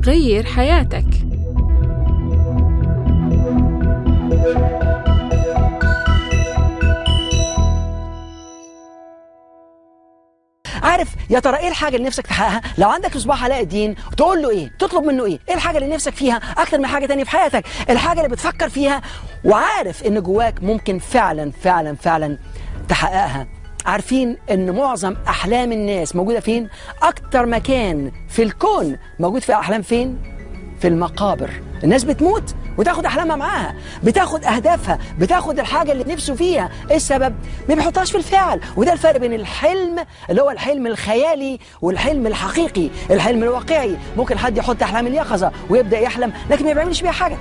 غير حياتك عارف يا ترى ايه الحاجه اللي نفسك تحققها لو عندك مصباح علاء الدين تقول له ايه تطلب منه ايه ايه الحاجه اللي نفسك فيها اكتر من حاجه تانية في حياتك الحاجه اللي بتفكر فيها وعارف ان جواك ممكن فعلا فعلا فعلا تحققها عارفين ان معظم احلام الناس موجوده فين اكتر مكان في الكون موجود في احلام فين في المقابر الناس بتموت وتاخد احلامها معاها بتاخد اهدافها بتاخد الحاجه اللي نفسه فيها ايه السبب ما بيحطهاش في الفعل وده الفرق بين الحلم اللي هو الحلم الخيالي والحلم الحقيقي الحلم الواقعي ممكن حد يحط احلام اليقظه ويبدا يحلم لكن ما بيعملش بيها حاجه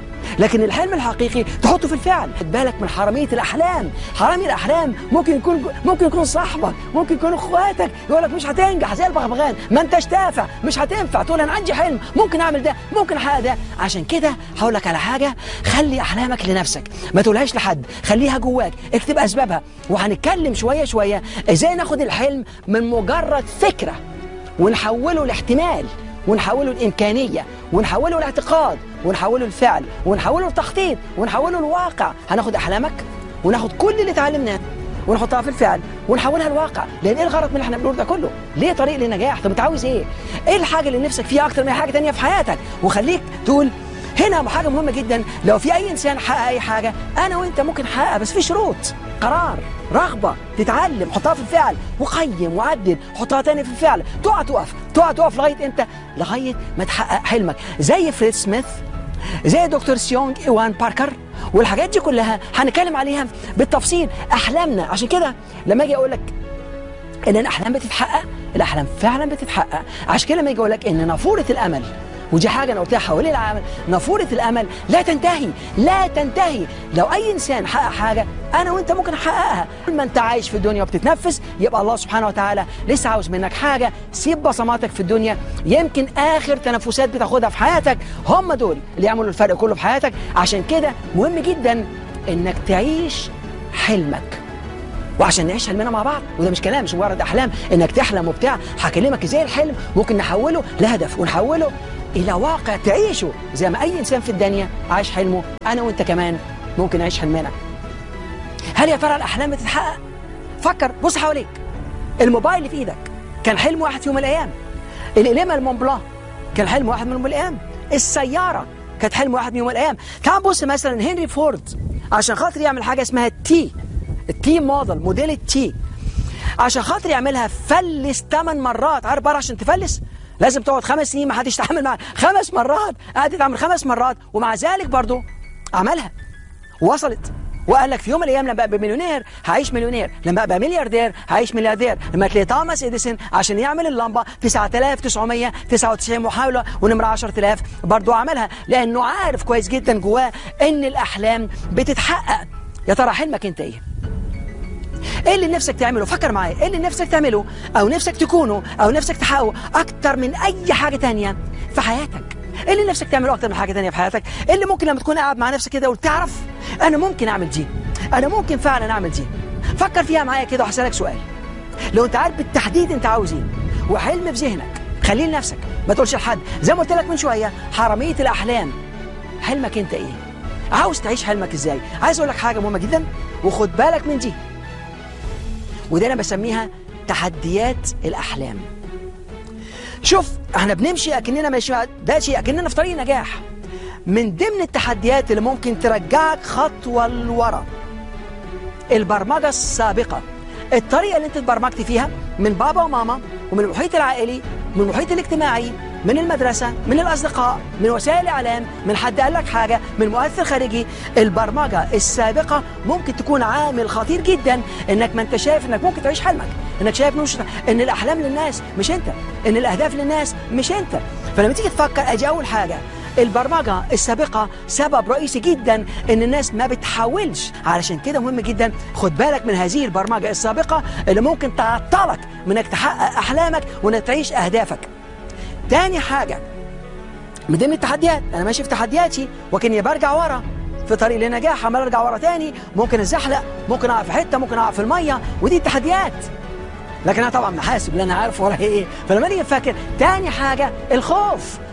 لكن الحلم الحقيقي تحطه في الفعل خد بالك من حراميه الاحلام حرامي الاحلام ممكن يكون ممكن يكون صاحبك ممكن يكون اخواتك يقول لك مش هتنجح زي البغبغان ما انتش تافع مش هتنفع تقول انا عندي حلم ممكن اعمل ده ممكن احقق ده عشان كده هقول لك على حاجه خلي احلامك لنفسك ما تقولهاش لحد خليها جواك اكتب اسبابها وهنتكلم شويه شويه ازاي ناخد الحلم من مجرد فكره ونحوله لاحتمال ونحوله لإمكانية ونحوله لاعتقاد ونحوله لفعل ونحوله لتخطيط ونحوله لواقع هناخد أحلامك وناخد كل اللي اتعلمناه ونحطها في الفعل ونحولها لواقع لان ايه الغرض من اللي احنا بنقوله ده كله ليه طريق للنجاح طب انت عاوز ايه ايه الحاجه اللي نفسك فيها اكتر من حاجه تانية في حياتك وخليك تقول هنا حاجه مهمه جدا لو في اي انسان حقق اي حاجه انا وانت ممكن نحققها بس في شروط قرار رغبه تتعلم حطها في الفعل وقيم وعدل حطها تاني في الفعل تقع تقف تقع تقف لغايه امتى لغايه ما تحقق حلمك زي فريد سميث زي دكتور سيونج ايوان باركر والحاجات دي كلها هنتكلم عليها بالتفصيل احلامنا عشان كده لما اجي اقول لك ان الاحلام بتتحقق الاحلام فعلا بتتحقق عشان كده لما اجي اقول لك ان نافوره الامل ودي حاجة أنا قلتها حوالين العمل نافورة الأمل لا تنتهي لا تنتهي لو أي إنسان حقق حاجة أنا وأنت ممكن نحققها طول ما أنت عايش في الدنيا وبتتنفس يبقى الله سبحانه وتعالى لسه عاوز منك حاجة سيب بصماتك في الدنيا يمكن آخر تنفسات بتاخدها في حياتك هم دول اللي يعملوا الفرق كله في حياتك عشان كده مهم جدا إنك تعيش حلمك وعشان نعيش حلمنا مع بعض وده مش كلام مش مجرد احلام انك تحلم وبتاع هكلمك ازاي الحلم ممكن نحوله لهدف ونحوله الى واقع تعيشه زي ما اي انسان في الدنيا عايش حلمه انا وانت كمان ممكن نعيش حلمنا هل يا ترى الاحلام بتتحقق فكر بص حواليك الموبايل اللي في ايدك كان حلم واحد في يوم من الايام القلمه المونبلا كان حلم واحد من يوم من الايام السياره كانت حلم واحد من يوم من الايام تعال بص مثلا هنري فورد عشان خاطر يعمل حاجه اسمها التي التي موديل موديل التي عشان خاطر يعملها فلس 8 مرات عارف بقى عشان تفلس لازم تقعد خمس سنين ما حدش يتعامل معاه خمس مرات قعد يتعامل خمس مرات ومع ذلك برضه عملها وصلت وقال لك في يوم من الايام لما ابقى مليونير هعيش مليونير لما ابقى ملياردير هعيش ملياردير لما تلاقي توماس اديسون عشان يعمل اللمبه 9999 محاوله ونمره 10000 برضه عملها لانه عارف كويس جدا جواه ان الاحلام بتتحقق يا ترى حلمك انت ايه ايه اللي نفسك تعمله فكر معايا ايه اللي نفسك تعمله او نفسك تكونه او نفسك تحققه اكتر من اي حاجه تانية في حياتك ايه اللي نفسك تعمله اكتر من حاجه تانية في حياتك ايه اللي ممكن لما تكون قاعد مع نفسك كده وتعرف انا ممكن اعمل دي انا ممكن فعلا اعمل دي فكر فيها معايا كده وهسالك سؤال لو انت عارف بالتحديد انت عاوز ايه وحلم في ذهنك خليه لنفسك ما تقولش لحد زي ما قلت لك من شويه حراميه الاحلام حلمك انت ايه عاوز تعيش حلمك ازاي عايز اقول لك حاجه مهمه جدا وخد بالك من دي ودي انا بسميها تحديات الاحلام شوف احنا بنمشي اكننا ماشي ده شيء اكننا في طريق نجاح من ضمن التحديات اللي ممكن ترجعك خطوه لورا البرمجه السابقه الطريقه اللي انت اتبرمجت فيها من بابا وماما ومن المحيط العائلي من المحيط الاجتماعي من المدرسة من الأصدقاء من وسائل الإعلام من حد قال لك حاجة من مؤثر خارجي البرمجة السابقة ممكن تكون عامل خطير جدا إنك ما أنت شايف إنك ممكن تعيش حلمك إنك شايف مش إن الأحلام للناس مش أنت إن الأهداف للناس مش أنت فلما تيجي تفكر أجي أول حاجة البرمجة السابقة سبب رئيسي جدا ان الناس ما بتحاولش علشان كده مهم جدا خد بالك من هذه البرمجة السابقة اللي ممكن تعطلك من انك تحقق احلامك وانك تعيش اهدافك تاني حاجة من ضمن التحديات انا ماشي في تحدياتي وكاني برجع ورا في طريق للنجاح عمال ارجع ورا تاني ممكن ازحلق ممكن اقع في حته ممكن اقع في الميه ودي التحديات لكن انا طبعا محاسب لان انا عارف ورايا ايه فلما نيجي نفكر تاني حاجه الخوف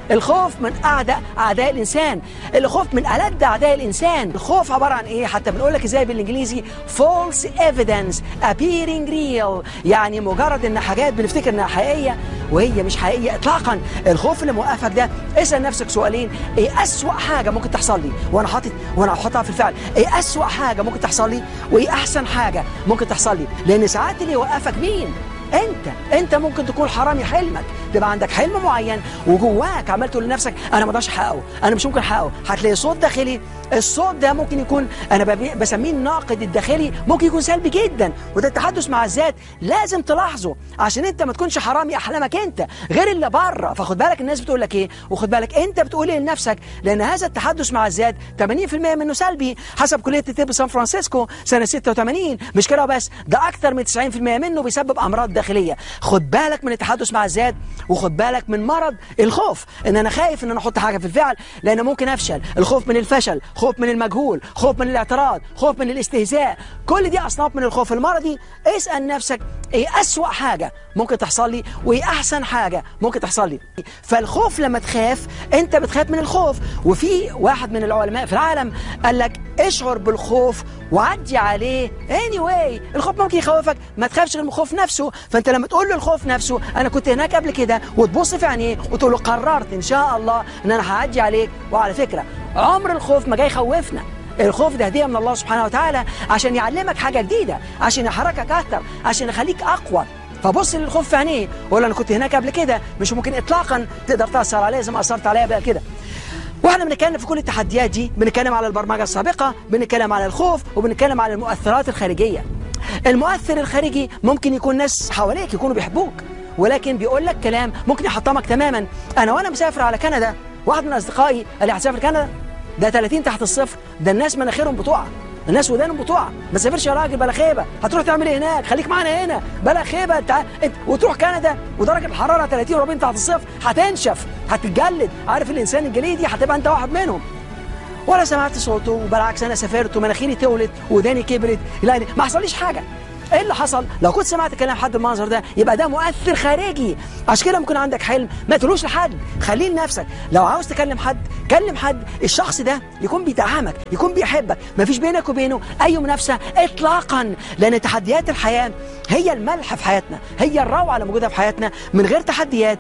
الخوف من اعداء اعداء الانسان الخوف من ألد اعداء الانسان الخوف عباره عن ايه حتى بنقول لك ازاي بالانجليزي false evidence appearing real يعني مجرد ان حاجات بنفتكر انها حقيقيه وهي مش حقيقيه اطلاقا الخوف اللي موقفك ده اسال نفسك سؤالين ايه اسوا حاجه ممكن تحصل لي وانا حاطط وانا حاططها في الفعل ايه اسوا حاجه ممكن تحصل لي وايه احسن حاجه ممكن تحصل لي لان ساعات اللي يوقفك مين انت انت ممكن تكون حرامي حلمك تبقى عندك حلم معين وجواك عمال تقول لنفسك انا ما اقدرش احققه انا مش ممكن احققه هتلاقي صوت داخلي الصوت ده ممكن يكون انا ببي- بسميه الناقد الداخلي ممكن يكون سلبي جدا وده التحدث مع الذات لازم تلاحظه عشان انت ما تكونش حرامي احلامك انت غير اللي بره فخد بالك الناس بتقول لك ايه وخد بالك انت بتقول ايه لنفسك لان هذا التحدث مع الذات 80% منه سلبي حسب كليه الطب سان فرانسيسكو سنه 86 مش كده بس ده اكتر من 90% منه بيسبب امراض داخليه خد بالك من التحدث مع الذات وخد بالك من مرض الخوف ان انا خايف ان انا احط حاجه في الفعل لان ممكن افشل الخوف من الفشل خوف من المجهول خوف من الاعتراض خوف من الاستهزاء كل دي اصناف من الخوف المرضي اسال نفسك ايه اسوا حاجه ممكن تحصل لي وايه احسن حاجه ممكن تحصل لي فالخوف لما تخاف انت بتخاف من الخوف وفي واحد من العلماء في العالم قال لك اشعر بالخوف وعدي عليه anyway الخوف ممكن يخوفك ما تخافش غير من الخوف نفسه فانت لما تقول له الخوف نفسه انا كنت هناك قبل كده وتبص في عينيه وتقول له قررت ان شاء الله ان انا هعدي عليك وعلى فكره عمر الخوف ما جاي يخوفنا الخوف ده هديه من الله سبحانه وتعالى عشان يعلمك حاجه جديده عشان يحركك اكتر عشان يخليك اقوى فبص للخوف في عينيه وقول له انا كنت هناك قبل كده مش ممكن اطلاقا تقدر تاثر عليا زي ما اثرت عليا بقى كده واحنا بنتكلم في كل التحديات دي بنتكلم على البرمجه السابقه بنتكلم على الخوف وبنتكلم على المؤثرات الخارجيه المؤثر الخارجي ممكن يكون ناس حواليك يكونوا بيحبوك ولكن بيقول لك كلام ممكن يحطمك تماما انا وانا مسافر على كندا واحد من اصدقائي قال لي هتسافر كندا ده 30 تحت الصفر ده الناس مناخيرهم بتقع الناس ودانهم بتقع ما تسافرش يا راجل بلا خيبه هتروح تعمل ايه هناك خليك معانا هنا بلا خيبه انت انت وتروح كندا ودرجه الحراره 30 و40 تحت الصفر هتنشف هتتجلد عارف الانسان الجليدي هتبقى انت واحد منهم ولا سمعت صوته وبالعكس انا سافرت ومناخيري تولت وداني كبرت لا ما حصليش حاجه ايه اللي حصل لو كنت سمعت كلام حد بالمنظر ده يبقى ده مؤثر خارجي عشان كده ممكن عندك حلم ما تقولوش لحد خليه لنفسك لو عاوز تكلم حد كلم حد الشخص ده يكون بيدعمك يكون بيحبك ما فيش بينك وبينه اي منافسه اطلاقا لان تحديات الحياه هي الملح في حياتنا هي الروعه اللي موجوده في حياتنا من غير تحديات